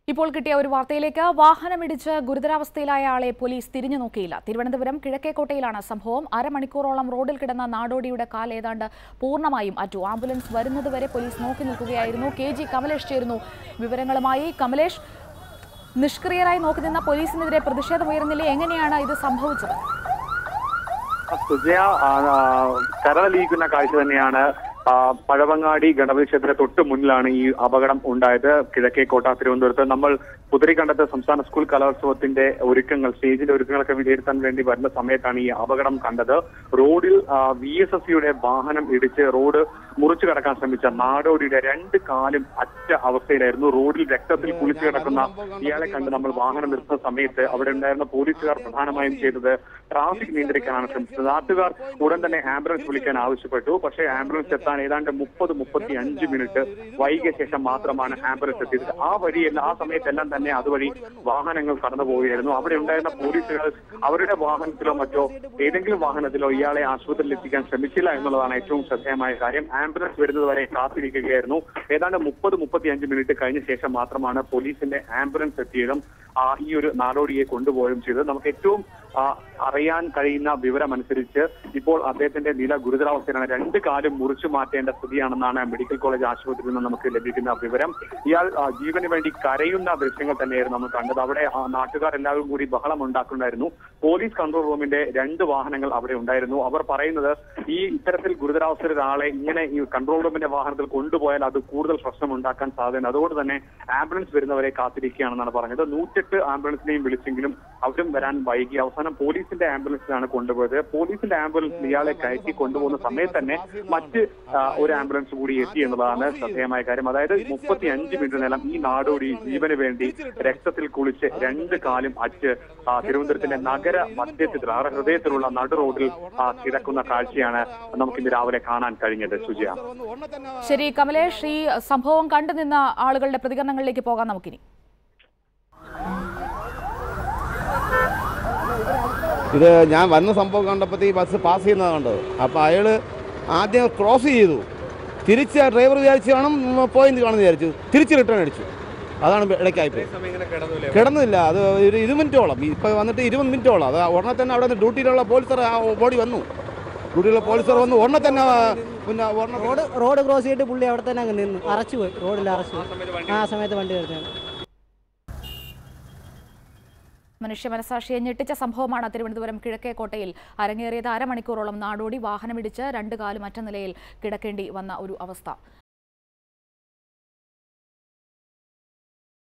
ഇപ്പോൾ കിട്ടിയ ഒരു വാർത്തയിലേക്ക് വാഹനമിടിച്ച് ഗുരുതരാവസ്ഥയിലായ ആളെ പോലീസ് തിരിഞ്ഞു നോക്കിയില്ല തിരുവനന്തപുരം കിഴക്കേക്കോട്ടയിലാണ് സംഭവം അരമണിക്കൂറോളം റോഡിൽ കിടന്ന നാടോടിയുടെ കാൽ ഏതാണ്ട് പൂർണ്ണമായും അറ്റു ആംബുലൻസ് വരുന്നതുവരെ പോലീസ് നോക്കി നിൽക്കുകയായിരുന്നു കെ ജി കമലേഷ് ചേരുന്നു വിവരങ്ങളുമായി കമലേഷ് നിഷ്ക്രിയരായി നോക്കി നിന്ന പോലീസിനെതിരെ പ്രതിഷേധമുയർന്നില്ലേ എങ്ങനെയാണ് ഇത് സംഭവിച്ചത് സുജയ ആ, ആ, കരളിയിക്കുന്ന കാഴ്ച തന്നെയാണ് ആ, പഴവങ്ങാടി ഗണപതി ക്ഷേത്രത്തിന് തൊട്ട് മുന്നിലാണ് ഈ അപകടം ഉണ്ടായത് കിഴക്കേക്കോട്ട തിരുവനന്തപുരത്ത് നമ്മൾ പുതിരിക്കണ്ടത്ത് സംസ്ഥാന സ്കൂൾ കലോത്സവത്തിന്റെ ഒരുക്കങ്ങൾ സ്റ്റേജിന്റെ ഒരുക്കങ്ങളൊക്കെ വിലയിരുത്താൻ വേണ്ടി വരുന്ന സമയത്താണ് ഈ അപകടം കണ്ടത് റോഡിൽ വി എസ് എസ് സിയുടെ വാഹനം ഇടിച്ച് റോഡ് മുറിച്ചു കടക്കാൻ ശ്രമിച്ച നാടോടിയുടെ രണ്ട് കാലും അറ്റ അവസ്ഥയിലായിരുന്നു റോഡിൽ രക്തത്തിൽ കുളിച്ചു കിടക്കുന്ന ഇയാളെ കണ്ട് നമ്മൾ വാഹനം നിർത്തുന്ന സമയത്ത് അവിടെ ഉണ്ടായിരുന്ന പോലീസുകാർ പ്രധാനമായും ചെയ്തത് ട്രാഫിക് നിയന്ത്രിക്കാനാണ് ശ്രമിച്ചത് നാട്ടുകാർ ഉടൻ തന്നെ ആംബുലൻസ് വിളിക്കാൻ ആവശ്യപ്പെട്ടു പക്ഷേ ആംബുലൻസ് എത്താൻ ഏതാണ്ട് മുപ്പത് മുപ്പത്തി അഞ്ച് മിനിറ്റ് വൈകിയ ശേഷം മാത്രമാണ് ആംബുലൻസ് എത്തിയത് ആ വഴിയെല്ലാം ആ സമയത്തെല്ലാം തന്നെ അതുവഴി വാഹനങ്ങൾ കടന്നു പോവുകയായിരുന്നു അവിടെ ഉണ്ടായിരുന്ന പോലീസുകാർ അവരുടെ വാഹനത്തിലോ മറ്റോ ഏതെങ്കിലും വാഹനത്തിലോ ഇയാളെ ആശുപത്രിയിൽ എത്തിക്കാൻ ശ്രമിച്ചില്ല എന്നുള്ളതാണ് ഏറ്റവും ശ്രദ്ധേയമായ കാര്യം ആംബുലൻസ് വരുന്നത് വരെ കാത്തിരിക്കുകയായിരുന്നു ഏതാണ്ട് മുപ്പത് മുപ്പത്തി അഞ്ച് മിനിറ്റ് കഴിഞ്ഞ ശേഷം മാത്രമാണ് പോലീസിന്റെ ആംബുലൻസ് എത്തിയതും ആ, ഈ ഒരു നാടോടിയെ കൊണ്ടുപോവുകയും ചെയ്തത് നമുക്ക് ഏറ്റവും ആ, അറിയാൻ കഴിയുന്ന വിവരം അനുസരിച്ച് ഇപ്പോൾ അദ്ദേഹത്തിന്റെ നില ഗുരുതരാവസ്ഥയിലാണ് രണ്ട് കാലും മുറിച്ചു മാറ്റേണ്ട സ്ഥിതിയാണെന്നാണ് മെഡിക്കൽ കോളേജ് ആശുപത്രിയിൽ നിന്ന് നമുക്ക് ലഭിക്കുന്ന വിവരം ഇയാൾ ആ, ജീവന് വേണ്ടി കരയുന്ന ദൃശ്യങ്ങൾ തന്നെയായിരുന്നു നമ്മൾ കണ്ടത് അവിടെ ആ, നാട്ടുകാർ എല്ലാവരും കൂടി ബഹളം ഉണ്ടാക്കുന്നുണ്ടായിരുന്നു പോലീസ് കൺട്രോൾ റൂമിന്റെ രണ്ട് വാഹനങ്ങൾ അവിടെ ഉണ്ടായിരുന്നു അവർ പറയുന്നത് ഈ ഇത്തരത്തിൽ ഗുരുതരാവസ്ഥയിൽ ഒരാളെ ഇങ്ങനെ ഈ കൺട്രോൾ റൂമിന്റെ വാഹനത്തിൽ കൊണ്ടുപോയാൽ അത് കൂടുതൽ പ്രശ്നം ഉണ്ടാക്കാൻ സാധ്യത അതുകൊണ്ട് തന്നെ ആംബുലൻസ് വരുന്നവരെ കാത്തിരിക്കുകയാണെന്നാണ് പറഞ്ഞത് നൂറ്റെട്ട് ആംബുലൻസിനെയും വിളിച്ചെങ്കിലും അവരും വരാൻ വൈകി അവസാനം പോലീസിന്റെ ആംബുലൻസിലാണ് കൊണ്ടുപോയത് പോലീസിന്റെ ആംബുലൻസ് ഇയാളെ കയറ്റി കൊണ്ടുപോകുന്ന സമയത്ത് തന്നെ മറ്റ് ആ, ഒരു ആംബുലൻസ് കൂടി എത്തി എന്നുള്ളതാണ് ശ്രദ്ധേയമായ കാര്യം അതായത് മുപ്പത്തി അഞ്ച് മിനിറ്റ് നേരം ഈ നാടോടി ജീവന് വേണ്ടി രക്തത്തിൽ കുളിച്ച് രണ്ട് കാലും അറ്റ് ആ, തിരുവനന്തപുരത്തിന്റെ നഗര മധ്യത്തിൽ ആ ഹൃദയത്തിലുള്ള നടു റോഡിൽ ആ, കിടക്കുന്ന കാഴ്ചയാണ് നമുക്കിന്ന് രാവിലെ കാണാൻ കഴിഞ്ഞത് സുജയ ശരി കമലേഷ് ഈ സംഭവം കണ്ടു നിന്ന ആളുകളുടെ പ്രതികരണങ്ങളിലേക്ക് പോകാം നമുക്കിനി ഇത് ഞാൻ വന്ന സംഭവം കണ്ടപ്പോൾ ഈ ബസ് പാസ് ചെയ്യുന്നത് കണ്ടത് അപ്പോൾ അയാൾ ആദ്യം ക്രോസ് ചെയ്തു തിരിച്ച് ആ ഡ്രൈവർ വിചാരിച്ച് കാണും പോയിന്റ് കാണുമെന്ന് വിചാരിച്ചു തിരിച്ച് റിട്ടേൺ അടിച്ചു അതാണ് ഇടയ്ക്കായിപ്പോയി കിടന്നില്ല അത് ഒരു ഇരുപത് മിനിറ്റോളം ഇപ്പോൾ വന്നിട്ട് ഇരുപത് മിനിറ്റോളം അത് ഉടനെ തന്നെ അവിടെ നിന്ന് ഡ്യൂട്ടിയിലുള്ള പോലീസർ ആ ബോഡി വന്നു ഡ്യൂട്ടിയിലുള്ള പോലീസർ വന്നു ഉടനെ തന്നെ ആ, പിന്നെ ഉടനെ റോഡ് റോഡ് ക്രോസ് ചെയ്തിട്ട് പുള്ളി അവിടെ തന്നെ അങ്ങ് നിന്നു അറച്ചു പോയി റോഡിൽ അറച്ചു പോയി ആ സമയത്ത് വണ്ടി വരുന്നത് മനുഷ്യ മനസാക്ഷിയെ ഞെട്ടിച്ച സംഭവമാണ് തിരുവനന്തപുരം കിഴക്കേക്കോട്ടയിൽ അരങ്ങേറിയത് അരമണിക്കൂറോളം നാടോടി വാഹനമിടിച്ച് രണ്ട് കാലും അറ്റ നിലയിൽ കിടക്കേണ്ടി വന്ന ഒരു അവസ്ഥ